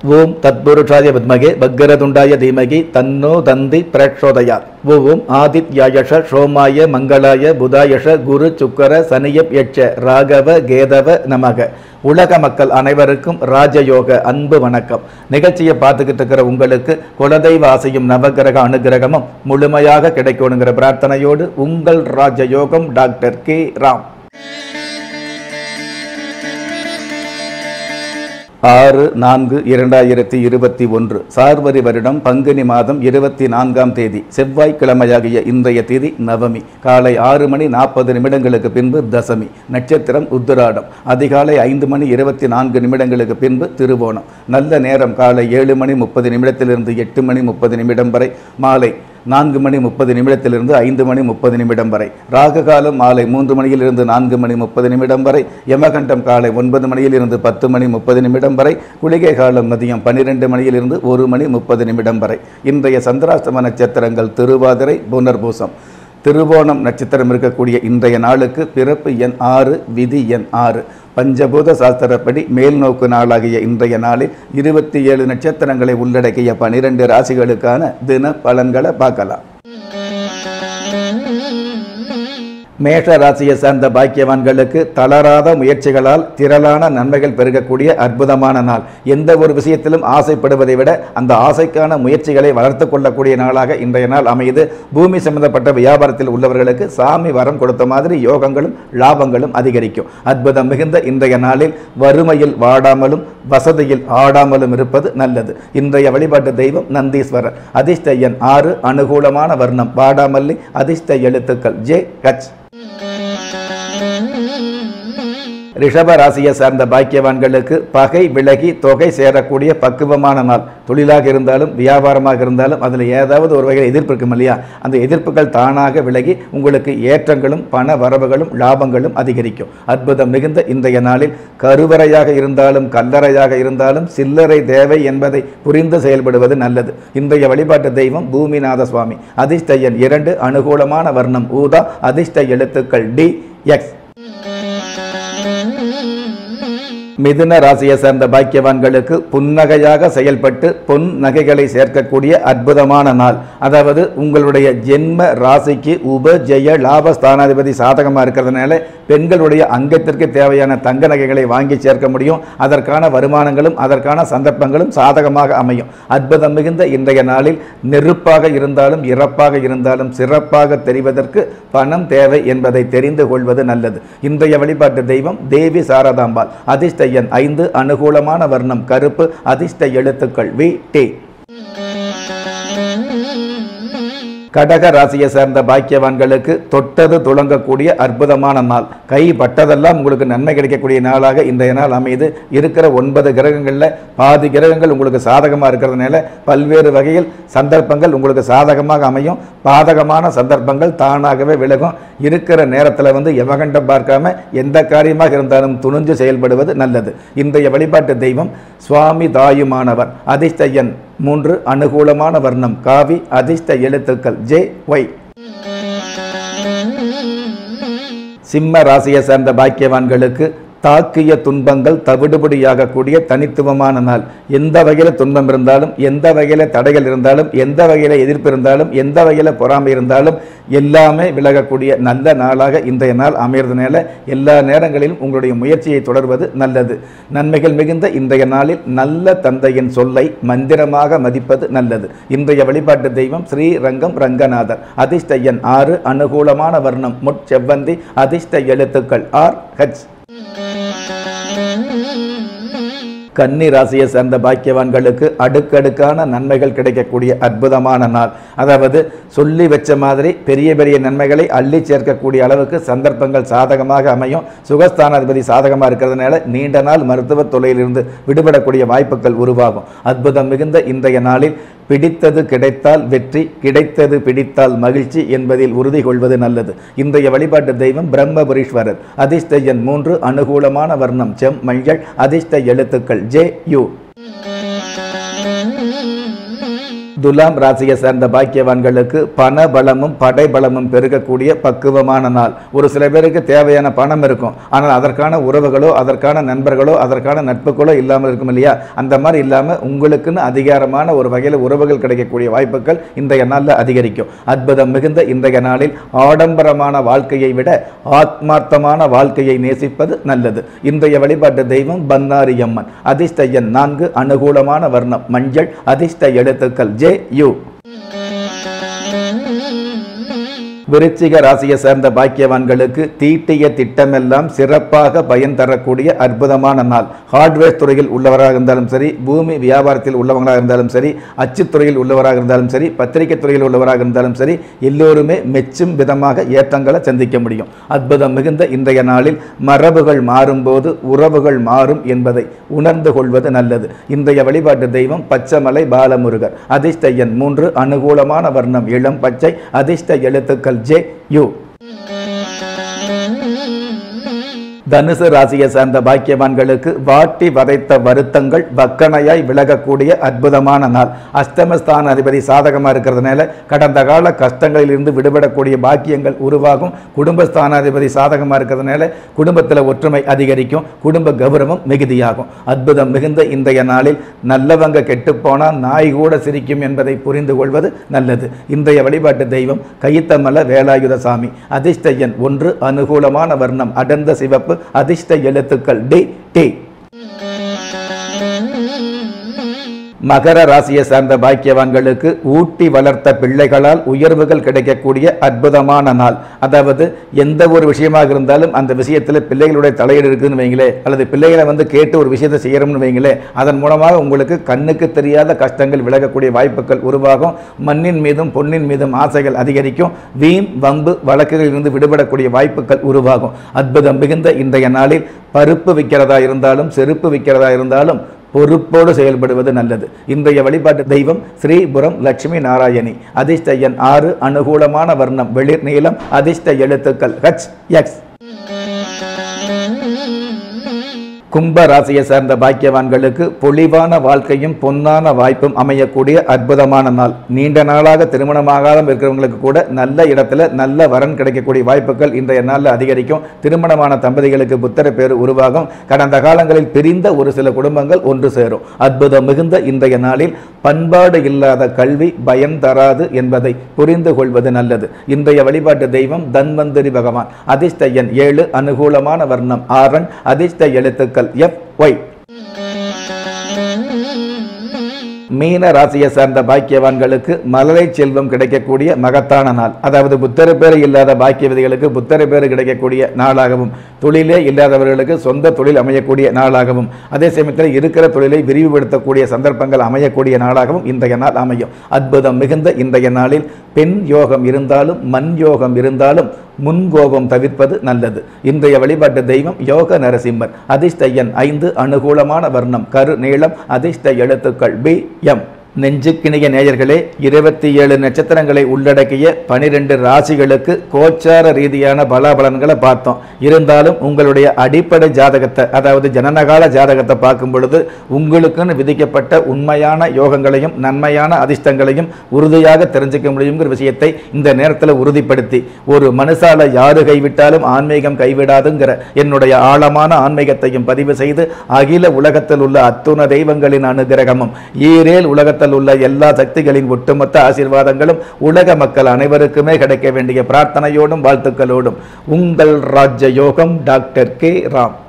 ஓம் தத்புருஷாய வித்மகே பக்கரதுண்டாய தீமகி தன்னோ தந்தி பிரச்சோதயாத் ஓம் ஆதித்யாயஷ சோமாய மங்களாய புதாயஷ குரு சுக்கர சனியப் யட்ச ராகவ கேதவ நமக உலக மக்கள் அனைவருக்கும் ராஜயோக அன்பு வணக்கம் நிகழ்ச்சியை பார்த்துக்கிட்டு இருக்கிற உங்களுக்கு குலதெய்வ ஆசையும் நவகிரக அனுகிரகமும் முழுமையாக கிடைக்கணுங்கிற பிரார்த்தனையோடு உங்கள் ராஜயோகம் டாக்டர் கே ராம் ஆறு நான்கு இரண்டாயிரத்தி இருபத்தி ஒன்று சார்வரி வருடம் பங்குனி மாதம் இருபத்தி நான்காம் தேதி செவ்வாய்க்கிழமையாகிய இன்றைய தேதி நவமி காலை ஆறு மணி நாற்பது நிமிடங்களுக்கு பின்பு தசமி நட்சத்திரம் உத்திராடம் அதிகாலை ஐந்து மணி இருபத்தி நான்கு நிமிடங்களுக்கு பின்பு திருவோணம் நல்ல நேரம் காலை ஏழு மணி முப்பது நிமிடத்திலிருந்து எட்டு மணி முப்பது நிமிடம் வரை மாலை நான்கு மணி முப்பது நிமிடத்திலிருந்து ஐந்து மணி முப்பது நிமிடம் வரை ராகு காலம் மாலை மூன்று மணியிலிருந்து நான்கு மணி முப்பது நிமிடம் வரை யமகண்டம் காலை ஒன்பது மணியிலிருந்து பத்து மணி முப்பது நிமிடம் வரை குளிகை காலம் மதியம் பன்னிரெண்டு மணியிலிருந்து ஒரு மணி முப்பது நிமிடம் வரை இன்றைய சந்திராஷ்டம நட்சத்திரங்கள் திருவாதிரை புனர்பூசம் திருவோணம் நட்சத்திரம் இருக்கக்கூடிய இன்றைய நாளுக்கு பிறப்பு எண் ஆறு விதி எண் ஆறு பஞ்சபூத சாஸ்திரப்படி மேல் நோக்கு நாளாகிய இன்றைய நாளில் இருபத்தி ஏழு நட்சத்திரங்களை உள்ளடக்கிய பனிரெண்டு ராசிகளுக்கான தின பலன்களை பார்க்கலாம் மேஷ ராசியை சார்ந்த பாக்கியவான்களுக்கு தளராத முயற்சிகளால் திரளான நன்மைகள் பெருகக்கூடிய அற்புதமான நாள் எந்த ஒரு விஷயத்திலும் ஆசைப்படுவதை விட அந்த ஆசைக்கான முயற்சிகளை வளர்த்து கொள்ளக்கூடிய நாளாக இன்றைய நாள் அமையுது பூமி சம்பந்தப்பட்ட வியாபாரத்தில் உள்ளவர்களுக்கு சாமி வரம் கொடுத்த மாதிரி யோகங்களும் லாபங்களும் அதிகரிக்கும் அற்புதம் மிகுந்த இன்றைய நாளில் வறுமையில் வாடாமலும் வசதியில் ஆடாமலும் இருப்பது நல்லது இன்றைய வழிபாட்டு தெய்வம் நந்தீஸ்வரர் அதிர்ஷ்ட எண் ஆறு அனுகூலமான வர்ணம் வாடாமல்லி அதிர்ஷ்ட எழுத்துக்கள் ஜே கச் ரிஷப ராசியை சார்ந்த பாக்கியவான்களுக்கு பகை விலகி தொகை சேரக்கூடிய பக்குவமான நாள் தொழிலாக இருந்தாலும் வியாபாரமாக இருந்தாலும் அதில் ஏதாவது ஒரு வகையில் எதிர்ப்பு இருக்கும் இல்லையா அந்த எதிர்ப்புகள் தானாக விலகி உங்களுக்கு ஏற்றங்களும் பண வரவுகளும் லாபங்களும் அதிகரிக்கும் அற்புதம் மிகுந்த இன்றைய நாளில் கருவறையாக இருந்தாலும் கல்லறையாக இருந்தாலும் சில்லறை தேவை என்பதை புரிந்து செயல்படுவது நல்லது இன்றைய வழிபாட்டு தெய்வம் பூமிநாத சுவாமி அதிர்ஷ்ட எண் இரண்டு அனுகூலமான வர்ணம் ஊதா அதிர்ஷ்ட எழுத்துக்கள் டி எக்ஸ் மிதுன ராசியை சேர்ந்த பாக்கியவான்களுக்கு புன்னகையாக செயல்பட்டு பொன் நகைகளை சேர்க்கக்கூடிய அற்புதமான நாள் அதாவது உங்களுடைய ஜென்ம ராசிக்கு உப ஜெய லாபஸ்தானாதிபதி சாதகமாக இருக்கிறதுனால பெண்களுடைய அங்கத்திற்கு தேவையான தங்க நகைகளை வாங்கி சேர்க்க முடியும் அதற்கான வருமானங்களும் அதற்கான சந்தர்ப்பங்களும் சாதகமாக அமையும் அற்புதம் மிகுந்த இன்றைய நாளில் நெருப்பாக இருந்தாலும் இறப்பாக இருந்தாலும் சிறப்பாக தெரிவதற்கு பணம் தேவை என்பதை தெரிந்து கொள்வது நல்லது இன்றைய வழிபாட்டு தெய்வம் தேவி சாரதாம்பாள் அதிர்ஷ்ட எண் ஐந்து அனுகூலமான வர்ணம் கருப்பு அதிர்ஷ்ட எழுத்துக்கள் வி டி கடக ராசியை சேர்ந்த பாக்கியவான்களுக்கு தொட்டது துளங்கக்கூடிய அற்புதமான நாள் கை பட்டதெல்லாம் உங்களுக்கு நன்மை கிடைக்கக்கூடிய நாளாக இன்றைய நாள் அமைது இருக்கிற ஒன்பது கிரகங்களில் பாதி கிரகங்கள் உங்களுக்கு சாதகமாக இருக்கிறதுனால பல்வேறு வகையில் சந்தர்ப்பங்கள் உங்களுக்கு சாதகமாக அமையும் பாதகமான சந்தர்ப்பங்கள் தானாகவே விலகும் இருக்கிற நேரத்தில் வந்து எவகண்டம் பார்க்காம எந்த காரியமாக இருந்தாலும் துணிஞ்சு செயல்படுவது நல்லது இன்றைய வழிபாட்டு தெய்வம் சுவாமி தாயுமானவர் அதிர்ஷ்ட எண் மூன்று அனுகூலமான வர்ணம் காவி அதிர்ஷ்ட எழுத்துக்கள் ஜே ஒய் சிம்ம ராசியை சேர்ந்த பாக்கியவான்களுக்கு தாக்கிய துன்பங்கள் தவிடுபடியாகக்கூடிய தனித்துவமான நாள் எந்த வகையில் துன்பம் இருந்தாலும் எந்த வகையில் தடைகள் இருந்தாலும் எந்த வகையில் எதிர்ப்பு இருந்தாலும் எந்த வகையில் பொறாமை இருந்தாலும் எல்லாமே விலகக்கூடிய நல்ல நாளாக இன்றைய நாள் அமைகிறதுனால எல்லா நேரங்களிலும் உங்களுடைய முயற்சியை தொடர்வது நல்லது நன்மைகள் மிகுந்த இன்றைய நாளில் நல்ல தந்தையின் சொல்லை மந்திரமாக மதிப்பது நல்லது இன்றைய வழிபாட்டு தெய்வம் ஸ்ரீ ரங்கம் ரங்கநாதர் அதிர்ஷ்ட எண் ஆறு அனுகூலமான வர்ணம் முட்செவ்வந்தி அதிர்ஷ்ட எழுத்துக்கள் ஆர் ஹச் கன்னி ராசியை சேர்ந்த பாக்கியவான்களுக்கு அடுக்கடுக்கான நன்மைகள் கிடைக்கக்கூடிய அற்புதமான நாள் அதாவது சொல்லி வச்ச மாதிரி பெரிய பெரிய நன்மைகளை அள்ளி சேர்க்கக்கூடிய அளவுக்கு சந்தர்ப்பங்கள் சாதகமாக அமையும் சுகஸ்தானாதிபதி சாதகமாக இருக்கிறதுனால நீண்ட நாள் மருத்துவ தொழிலிருந்து விடுபடக்கூடிய வாய்ப்புகள் உருவாகும் அற்புதம் மிகுந்த இன்றைய நாளில் பிடித்தது கிடைத்தால் வெற்றி கிடைத்தது பிடித்தால் மகிழ்ச்சி என்பதில் உறுதி கொள்வது நல்லது இன்றைய வழிபாட்டு தெய்வம் பிரம்மபுரீஸ்வரர் அதிர்ஷ்ட எண் மூன்று அனுகூலமான வர்ணம் செம் மஞ்சள் அதிர்ஷ்ட எழுத்துக்கள் ஜே யு துலாம் ராசியை சேர்ந்த பாக்கியவான்களுக்கு பண பலமும் படை பலமும் பெருகக்கூடிய பக்குவமான நாள் ஒரு சில பேருக்கு தேவையான பணம் இருக்கும் ஆனால் அதற்கான உறவுகளோ அதற்கான நண்பர்களோ அதற்கான நட்புகளோ இல்லாமல் இருக்கும் இல்லையா அந்த மாதிரி இல்லாமல் உங்களுக்குன்னு அதிகாரமான ஒரு வகையில் உறவுகள் கிடைக்கக்கூடிய வாய்ப்புகள் இன்றைய நாளில் அதிகரிக்கும் அற்புதம் மிகுந்த இன்றைய நாளில் ஆடம்பரமான வாழ்க்கையை விட ஆத்மார்த்தமான வாழ்க்கையை நேசிப்பது நல்லது இன்றைய வழிபாட்டு தெய்வம் பன்னாரி அம்மன் அதிர்ஷ்ட எண் நான்கு அனுகூலமான வர்ணம் மஞ்சள் அதிர்ஷ்ட எழுத்துக்கள் ஜே யு விருச்சிக ராசியை சேர்ந்த பாக்கியவான்களுக்கு தீட்டிய திட்டமெல்லாம் சிறப்பாக பயன் தரக்கூடிய அற்புதமான நாள் ஹார்ட்வேர் துறையில் உள்ளவராக இருந்தாலும் சரி பூமி வியாபாரத்தில் உள்ளவங்களாக இருந்தாலும் சரி அச்சுத்துறையில் உள்ளவராக இருந்தாலும் சரி பத்திரிகை துறையில் உள்ளவராக இருந்தாலும் சரி எல்லோருமே மெச்சும் விதமாக ஏற்றங்களை சந்திக்க முடியும் அற்புதம் மிகுந்த இன்றைய நாளில் மரபுகள் மாறும்போது உறவுகள் மாறும் என்பதை உணர்ந்து கொள்வது நல்லது இன்றைய வழிபாட்டு தெய்வம் பச்சைமலை பாலமுருகர் அதிர்ஷ்ட எண் மூன்று அனுகூலமான வர்ணம் இளம் பச்சை அதிர்ஷ்ட எழுத்துக்கள் ஜே யு தனுசு ராசியை சார்ந்த பாக்கியவான்களுக்கு வாட்டி வதைத்த வருத்தங்கள் வக்கணையாய் விலகக்கூடிய அற்புதமான நாள் அஷ்டமஸ்தான அதிபதி சாதகமாக இருக்கிறதுனால கடந்த கால கஷ்டங்களில் இருந்து விடுபடக்கூடிய பாக்கியங்கள் உருவாகும் குடும்பஸ்தானாதிபதி சாதகமாக இருக்கிறதுனால குடும்பத்தில் ஒற்றுமை அதிகரிக்கும் குடும்ப கௌரவம் மிகுதியாகும் அற்புதம் மிகுந்த இன்றைய நாளில் நல்லவங்க கெட்டுப்போனால் நாய் கூட சிரிக்கும் என்பதை புரிந்து கொள்வது நல்லது இன்றைய வழிபாட்டு தெய்வம் கைத்தமல வேலாயுத சாமி அதிர்ஷ்ட எண் ஒன்று அனுகூலமான வர்ணம் அடர்ந்த சிவப்பு அதிர்ஷ்ட எழுத்துக்கள் டி டி மகர ராசியை சார்ந்த பாக்கியவான்களுக்கு ஊட்டி வளர்த்த பிள்ளைகளால் உயர்வுகள் கிடைக்கக்கூடிய அற்புதமான நாள் அதாவது எந்த ஒரு விஷயமாக இருந்தாலும் அந்த விஷயத்தில் பிள்ளைகளுடைய தலையீடு இருக்குதுன்னு வைங்களே அல்லது பிள்ளைகளை வந்து கேட்டு ஒரு விஷயத்தை செய்யறோம்னு வைங்களே அதன் மூலமாக உங்களுக்கு கண்ணுக்கு தெரியாத கஷ்டங்கள் விலகக்கூடிய வாய்ப்புகள் உருவாகும் மண்ணின் மீதும் பொன்னின் மீதும் ஆசைகள் அதிகரிக்கும் வீண் வம்பு வழக்குகளில் இருந்து விடுபடக்கூடிய வாய்ப்புகள் உருவாகும் அற்புதம் மிகுந்த இன்றைய நாளில் பருப்பு விற்கிறதா இருந்தாலும் செருப்பு விற்கிறதா இருந்தாலும் பொறுப்போடு செயல்படுவது நல்லது இன்றைய வழிபாட்டு தெய்வம் ஸ்ரீபுரம் லட்சுமி நாராயணி அதிர்ஷ்ட எண் ஆறு அனுகூலமான வர்ணம் வெளிர் நீளம் அதிர்ஷ்ட எழுத்துக்கள் ஹச் எக்ஸ் கும்ப ராசியை சேர்ந்த பாக்கியவான்களுக்கு பொலிவான வாழ்க்கையும் பொன்னான வாய்ப்பும் அமையக்கூடிய அற்புதமான நாள் நீண்ட நாளாக திருமணமாகாத இருக்கிறவங்களுக்கு கூட நல்ல இடத்துல நல்ல வரன் கிடைக்கக்கூடிய வாய்ப்புகள் இன்றைய நாளில் அதிகரிக்கும் திருமணமான தம்பதிகளுக்கு புத்திர பேர் உருவாகும் கடந்த காலங்களில் பிரிந்த ஒரு சில குடும்பங்கள் ஒன்று சேரும் அற்புதம் மிகுந்த இன்றைய நாளில் பண்பாடு இல்லாத கல்வி பயன் தராது என்பதை புரிந்து கொள்வது நல்லது இன்றைய வழிபாட்டு தெய்வம் தன்வந்திரி பகவான் அதிர்ஷ்ட எண் ஏழு அனுகூலமான வர்ணம் ஆரன் அதிர்ஷ்ட எழுத்துக்கள் எஃப் ஒய் மீன ராசியை சார்ந்த பாக்கியவான்களுக்கு மலரை செல்வம் கிடைக்கக்கூடிய மகத்தான நாள் அதாவது புத்தர பேர் இல்லாத பாக்கியவதிகளுக்கு புத்தர பேர் கிடைக்கக்கூடிய நாளாகவும் தொழிலே இல்லாதவர்களுக்கு சொந்த தொழில் அமையக்கூடிய நாளாகவும் அதே சமயத்தில் இருக்கிற தொழிலை விரிவுபடுத்தக்கூடிய சந்தர்ப்பங்கள் அமையக்கூடிய நாளாகவும் இன்றைய நாள் அமையும் அற்புதம் மிகுந்த இன்றைய நாளில் பெண் யோகம் இருந்தாலும் மண் யோகம் இருந்தாலும் முன்கோபம் தவிர்ப்பது நல்லது இன்றைய வழிபாட்டு தெய்வம் யோக நரசிம்மர் அதிர்ஷ்ட எண் ஐந்து அனுகூலமான வர்ணம் கரு நீளம் அதிர்ஷ்ட எழுத்துக்கள் பி எம் நெஞ்சுக்கிணைய நேயர்களே இருபத்தி ஏழு நட்சத்திரங்களை உள்ளடக்கிய பனிரெண்டு ராசிகளுக்கு கோச்சார ரீதியான பலாபலன்களை பார்த்தோம் இருந்தாலும் உங்களுடைய அடிப்படை ஜாதகத்தை அதாவது ஜனனகால ஜாதகத்தை பார்க்கும் பொழுது உங்களுக்குன்னு விதிக்கப்பட்ட உண்மையான யோகங்களையும் நன்மையான அதிர்ஷ்டங்களையும் உறுதியாக தெரிஞ்சுக்க முடியுங்கிற விஷயத்தை இந்த நேரத்தில் உறுதிப்படுத்தி ஒரு மனுஷால யாரு கைவிட்டாலும் ஆன்மீகம் கைவிடாதுங்கிற என்னுடைய ஆழமான ஆன்மீகத்தையும் பதிவு செய்து அகில உலகத்தில் உள்ள அத்துண தெய்வங்களின் அனுகிரகமும் ஈரேல் உலகத்தில் உள்ள எல்லா சக்திகளின் ஒட்டுமொத்த ஆசீர்வாதங்களும் உலக மக்கள் அனைவருக்குமே கிடைக்க வேண்டிய பிரார்த்தனையோடும் வாழ்த்துக்களோடும் உங்கள் ராஜ்ய யோகம் டாக்டர் கே ராம்